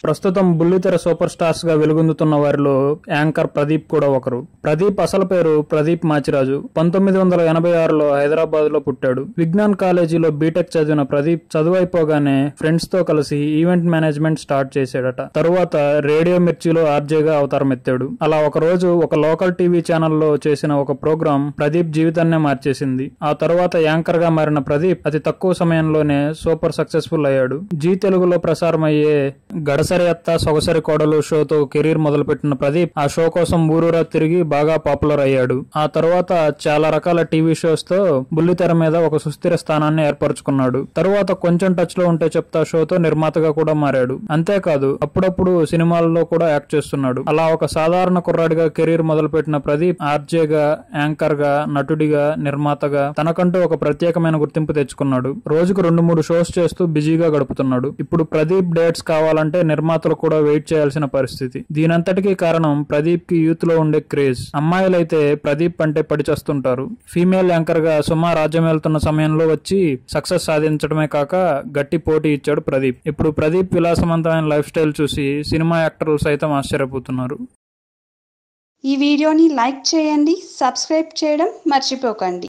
ప్రస్తుతం బుల్లితెర super stars గా వెలుగొందుతున్న వారిలో యాంకర్ ప్రదీప్ కూడా ఒకరు ప్రదీప్ అసలు పేరు ప్రదీప్ మాచిరాజు పంతొమ్మిది వందల ఎనభై ఆరులో హైదరాబాద్ లో పుట్టాడు విజ్ఞాన్ కాలేజీలో బీటెక్ చదివిన ప్రదీప్ చదువు అయిపోగానే ఫ్రెండ్స్ తో కలిసి ఈవెంట్ మేనేజ్మెంట్ స్టార్ట్ చేశాడట తరువాత రేడియో మిర్చిలో ఆర్జేగా అవతారం ఎత్తాడు అలా ఒక రోజు ఒక లోకల్ టీవీ ఛానల్లో చేసిన ఒక ప్రోగ్రాం ప్రదీప్ జీవితాన్నే మార్చేసింది ఆ తరువాత యాంకర్ గా మారిన ప్రదీప్ అతి తక్కువ సమయంలోనే సూపర్ సక్సెస్ఫుల్ అయ్యాడు జీ తెలుగులో ప్రసారమయ్యే గడసరి అత్త సొగసరి కోడలు షోతో కెరీర్ మొదలుపెట్టిన ప్రదీప్ ఆ షో కోసం ఊరూరా తిరిగి బాగా పాపులర్ అయ్యాడు ఆ తర్వాత చాలా రకాల టీవీ షోస్ తో బుల్లితెర మీద ఒక సుస్థిర స్థానాన్ని ఏర్పరచుకున్నాడు తరువాత కొంచెం టచ్ లో ఉంటే చెప్తా షోతో నిర్మాతగా కూడా మారాడు అంతేకాదు అప్పుడప్పుడు సినిమాల్లో కూడా యాక్ట్ చేస్తున్నాడు అలా ఒక సాధారణ కుర్రాడిగా కెరీర్ మొదలుపెట్టిన ప్రదీప్ ఆర్జేగా యాంకర్ గా నటుడిగా నిర్మాతగా తనకంటూ ఒక ప్రత్యేకమైన గుర్తింపు తెచ్చుకున్నాడు రోజుకు రెండు మూడు షోస్ చేస్తూ బిజీగా గడుపుతున్నాడు ఇప్పుడు ప్రదీప్ డేట్స్ కావాలంటే నిర్మాతలు కూడా వెయిట్ చేయాల్సిన పరిస్థితి దీనంతటికీ కారణం ప్రదీప్ కి యూత్ లో ఉండే క్రేజ్ అమ్మాయిలైతే ప్రదీప్ అంటే పడి చేస్తుంటారు ఫీమేల్ యాంకర్ గా సుమా రాజ్యం వెళ్తున్న సమయంలో వచ్చి సక్సెస్ సాధించడమే కాక గట్టి పోటీ ఇచ్చాడు ప్రదీప్ ఇప్పుడు ప్రదీప్ విలాసవంతమైన లైఫ్ స్టైల్ చూసి సినిమా యాక్టర్లు సైతం ఆశ్చర్యపోతున్నారు ఈ వీడియోని లైక్ చేయండి సబ్స్క్రైబ్ చేయడం మర్చిపోకండి